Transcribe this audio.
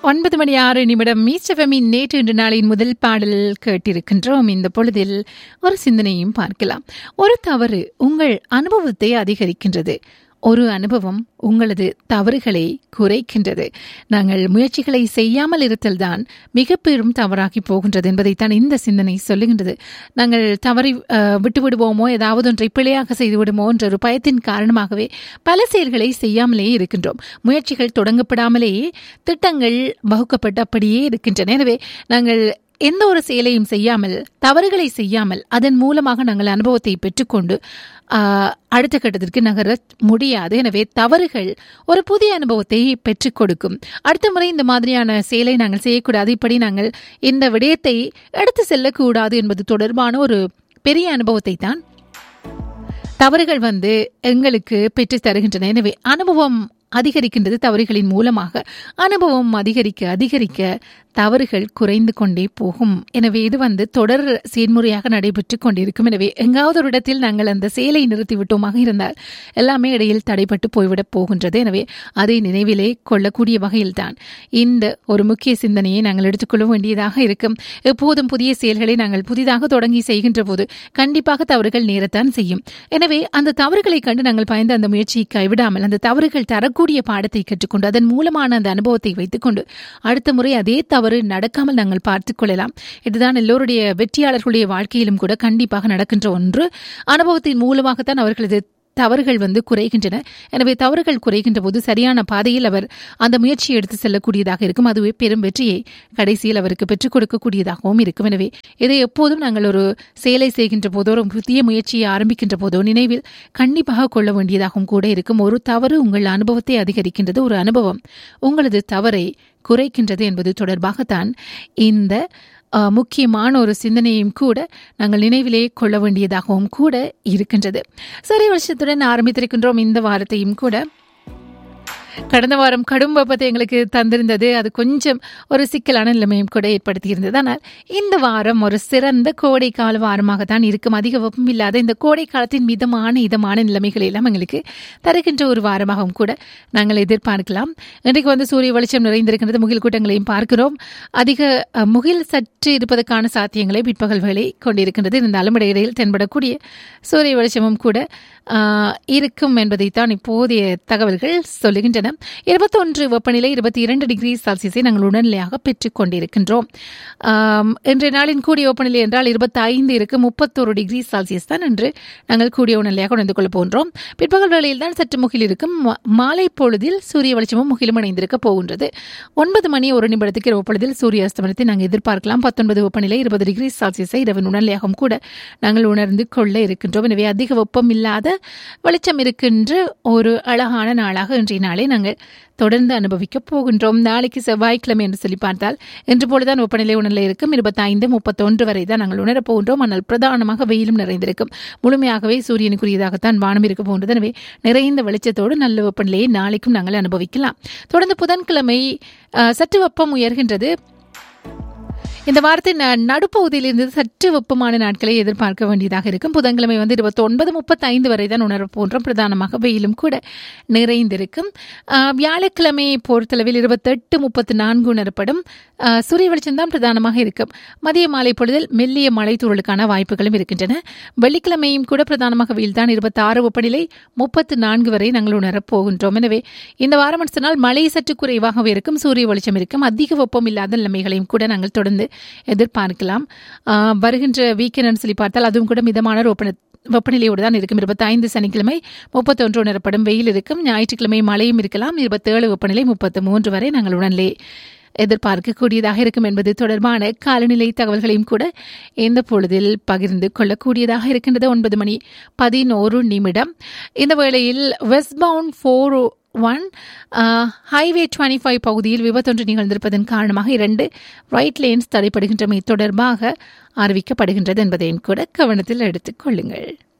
ஒன்பது மணி ஆறு நிமிடம் மீச்சவமின் நேற்று இன்று நாளின் முதல் பாடல் கேட்டிருக்கின்றோம் இந்த பொழுதில் ஒரு சிந்தனையும் பார்க்கலாம் ஒரு தவறு உங்கள் அனுபவத்தை அதிகரிக்கின்றது ஒரு அனுபவம் உங்களது தவறுகளை குறைக்கின்றது நாங்கள் முயற்சிகளை செய்யாமல் இருத்தல்தான் மிக பெரும் தவறாகி போகின்றது என்பதைத்தான் இந்த சிந்தனை சொல்லுகின்றது நாங்கள் தவறி அஹ், விட்டு விடுவோமோ ஏதாவது ஒன்றை பிழையாக செய்து விடுமோ என்ற ஒரு பயத்தின் காரணமாகவே பல செயல்களை செய்யாமலே இருக்கின்றோம் முயற்சிகள் தொடங்கப்படாமலேயே திட்டங்கள் வகுக்கப்பட்டு அப்படியே இருக்கின்றன எனவே நாங்கள் எந்த ஒரு செயலையும் செய்யாமல் தவறுகளை செய்யாமல் அதன் மூலமாக நாங்கள் அனுபவத்தை பெற்றுக்கொண்டு ஆஹ், அடுத்த கட்டத்திற்கு நகர முடியாது எனவே தவறுகள் ஒரு புதிய அனுபவத்தை பெற்றுக் கொடுக்கும் அடுத்த முறை இந்த மாதிரியான செயலை நாங்கள் செய்யக்கூடாது இப்படி நாங்கள் இந்த விடயத்தை எடுத்து செல்லக்கூடாது என்பது தொடர்பான ஒரு பெரிய அனுபவத்தை தான் தவறுகள் வந்து எங்களுக்கு பெற்றுத் தருகின்றன எனவே அனுபவம் அதிகரிக்கின்றது தவறுகளின் மூலமாக அனுபவம் அதிகரிக்க அதிகரிக்க தவறுகள் குறைந்து கொண்டே போகும் எனவே இது வந்து தொடர் செயல்முறையாக நடைபெற்று கொண்டிருக்கும் எனவே எங்காவது ஒரு இடத்தில் நாங்கள் அந்த செயலை நிறுத்திவிட்டோமாக இருந்தால் எல்லாமே இடையில் தடைப்பட்டு போய்விடப் போகின்றது எனவே அதை நினைவிலே கொள்ளக்கூடிய வகையில்தான் இந்த ஒரு முக்கிய சிந்தனையை நாங்கள் எடுத்துக்கொள்ள வேண்டியதாக இருக்கும் எப்போதும் புதிய செயல்களை நாங்கள் புதிதாக தொடங்கி செய்கின்ற போது கண்டிப்பாக தவறுகள் நேரத்தான் செய்யும் எனவே அந்த தவறுகளை கண்டு நாங்கள் பயந்து அந்த முயற்சியை கைவிடாமல் அந்த தவறுகள் தரக்கூடிய பாடத்தை கற்றுக்கொண்டு அதன் மூலமான அந்த அனுபவத்தை வைத்துக்கொண்டு அடுத்த முறை அதே தவறு நடக்காமல் நாங்கள் பார்த்துக் கொள்ளலாம் இதுதான் எல்லோருடைய வெற்றியாளர்களுடைய வாழ்க்கையிலும் கூட கண்டிப்பாக நடக்கின்ற ஒன்று அனுபவத்தின் மூலமாகத்தான் அவர்களது தவறுகள் வந்து குறைகின்றன எனவே தவறுகள் குறைகின்ற போது சரியான பாதையில் அவர் அந்த முயற்சியை எடுத்து செல்லக்கூடியதாக இருக்கும் அதுவே பெரும் வெற்றியை கடைசியில் அவருக்கு பெற்றுக் கொடுக்கக்கூடியதாகவும் இருக்கும் எனவே இதை எப்போதும் நாங்கள் ஒரு செயலை செய்கின்ற போதோ ஒரு புதிய முயற்சியை ஆரம்பிக்கின்ற போதோ நினைவில் கண்டிப்பாக கொள்ள வேண்டியதாகவும் கூட இருக்கும் ஒரு தவறு உங்கள் அனுபவத்தை அதிகரிக்கின்றது ஒரு அனுபவம் உங்களது தவறை குறைக்கின்றது என்பது தொடர்பாகத்தான் இந்த அஹ், முக்கியமான ஒரு சிந்தனையும் கூட நாங்கள் நினைவிலே கொள்ள வேண்டியதாகவும் கூட இருக்கின்றது சரி வருஷத்துடன் ஆரம்பித்திருக்கின்றோம் இந்த வாரத்தையும் கூட கடந்த வாரம் கடும் வெப்பத்தை எங்களுக்கு தந்திருந்தது அது கொஞ்சம் ஒரு சிக்கலான நிலைமையும் கூட ஏற்படுத்தியிருந்தது ஆனால் இந்த வாரம் ஒரு சிறந்த கோடைக்கால வாரமாக தான் இருக்கும் அதிக வெப்பம் இல்லாத இந்த கோடை காலத்தின் மிதமான இதமான நிலைமைகளை எல்லாம் எங்களுக்கு தருகின்ற ஒரு வாரமாகவும் கூட நாங்கள் எதிர்பார்க்கலாம் இன்றைக்கு வந்து சூரிய வெளிச்சம் நிறைந்திருக்கின்றது முகில் கூட்டங்களையும் பார்க்கிறோம் அதிக அஹ், முகில் சற்று இருப்பதற்கான சாத்தியங்களை பிற்பகல் வேலை கொண்டிருக்கின்றது இருந்தாலும் இடையிடையில் தென்படக்கூடிய சூரிய வெளிச்சமும் கூட ஆஹ், இருக்கும் என்பதைத்தான் இப்போதைய தகவல்கள் சொல்லுகின்றன இருபத்தொன்று வெப்பநிலை இருபத்தி இரண்டு டிகிரி செல்சியஸை நாங்கள் உடனடியாக பெற்றுக் கொண்டிருக்கின்றோம் ஆம், இன்றைய நாளின் கூடிய வெப்பநிலை என்றால் இருபத்தி ஐந்து இருக்கு முப்பத்தொரு டிகிரி செல்சியஸ் தான் என்று நாங்கள் கூடிய உணர்நிலையாக உணர்ந்து கொள்ள போன்றோம் பிற்பகல் வேளையில் தான் சற்று முகில் இருக்கும் மா- மாலை பொழுதில் சூரிய வெளிச்சமும் முகிலும் இணைந்திருக்க போகின்றது ஒன்பது மணி ஒரு நிமிடத்துக்கு இரவு பொழுதில் சூரிய அஸ்தமனத்தை நாங்கள் எதிர்பார்க்கலாம் பத்தொன்பது வெப்பநிலை இருபது டிகிரி செல்சியஸை இரவு உணர்நிலையாகவும் கூட நாங்கள் உணர்ந்து கொள்ள இருக்கின்றோம் எனவே அதிக வெப்பம் இல்லாத வெளிச்சம் இருக்கின்ற ஒரு அழகான நாளாக இன்றைய நாளை நாங்கள் தொடர்ந்து அனுபவிக்க போகின்றோம் நாளைக்கு செவ்வாய்க்கிழமை என்று சொல்லி பார்த்தால் இன்று போலதான் வெப்பநிலை உணர்நிலை இருக்கும் இருபத்தைந்து முப்பத்தொன்று வரை தான் நாங்கள் உணரப் போகின்றோம் ஆனால் பிரதானமாக வெயிலும் நிறைந்திருக்கும் முழுமையாகவே சூரியனுக்குரியதாகத்தான் வானம் இருக்க போகின்றது எனவே நிறைந்த வெளிச்சத்தோடு நல்ல வெப்பநிலையை நாளைக்கும் நாங்கள் அனுபவிக்கலாம் தொடர்ந்து புதன்கிழமை அஹ், சற்று வெப்பம் உயர்கின்றது இந்த வாரத்தின் ந- நடுப்பகுதியிலிருந்து சற்று வெப்பமான நாட்களை எதிர்பார்க்க வேண்டியதாக இருக்கும் புதன்கிழமை வந்து இருபத்தி ஒன்பது முப்பத்தைந்து வரை தான் உணர போன்றோம் பிரதானமாக வெயிலும் கூட நிறைந்திருக்கும் ஆஹ், வியாழக்கிழமையை பொறுத்தளவில் இருபத்தெட்டு முப்பத்து நான்கு உணரப்படும் ஆஹ், சூரிய வெளிச்சம் தான் பிரதானமாக இருக்கும் மதிய மாலை பொழுதில் மெல்லிய மழை தூறலுக்கான வாய்ப்புகளும் இருக்கின்றன வெள்ளிக்கிழமையும் கூட பிரதானமாக வெயில் தான் இருபத்தாறு வெப்பநிலை முப்பத்து நான்கு வரை நாங்கள் உணரப் போகின்றோம் எனவே இந்த வாரம் என்று சொன்னால் மழை சற்று குறைவாகவே இருக்கும் சூரிய வெளிச்சம் இருக்கும் அதிக வெப்பம் இல்லாத நிலைமைகளையும் கூட நாங்கள் தொடர்ந்து எதிர்பார்க்கலாம் ஆஹ், வருகின்ற வீக்கெண்ட் சொல்லி பார்த்தால் அதுவும் கூட மிதமான வெப்பன வெப்பநிலையோடு தான் இருக்கும் இருபத்தைந்து சனிக்கிழமை முப்பத்தொன்று உணரப்படும் வெயில் இருக்கும் ஞாயிற்றுக்கிழமை மழையும் இருக்கலாம் இருபத்தேழு வெப்பநிலை முப்பத்து மூன்று வரை நாங்கள் உடனே எதிர்பார்க்கக்கூடியதாக இருக்கும் என்பது தொடர்பான காலநிலை தகவல்களையும் கூட இந்த பொழுதில் பகிர்ந்து கொள்ளக்கூடியதாக இருக்கின்றது ஒன்பது மணி பதினோரு நிமிடம் இந்த வேளையில் westbound four one highway twenty five பகுதியில் விபத்தொன்று நிகழ்ந்திருப்பதன் காரணமாக இரண்டு ரைட் லேன்ஸ் தடைப்படுகின்றமை தொடர்பாக அறிவிக்கப்படுகின்றது என்பதையும் கூட கவனத்தில் எடுத்துக் கொள்ளுங்கள்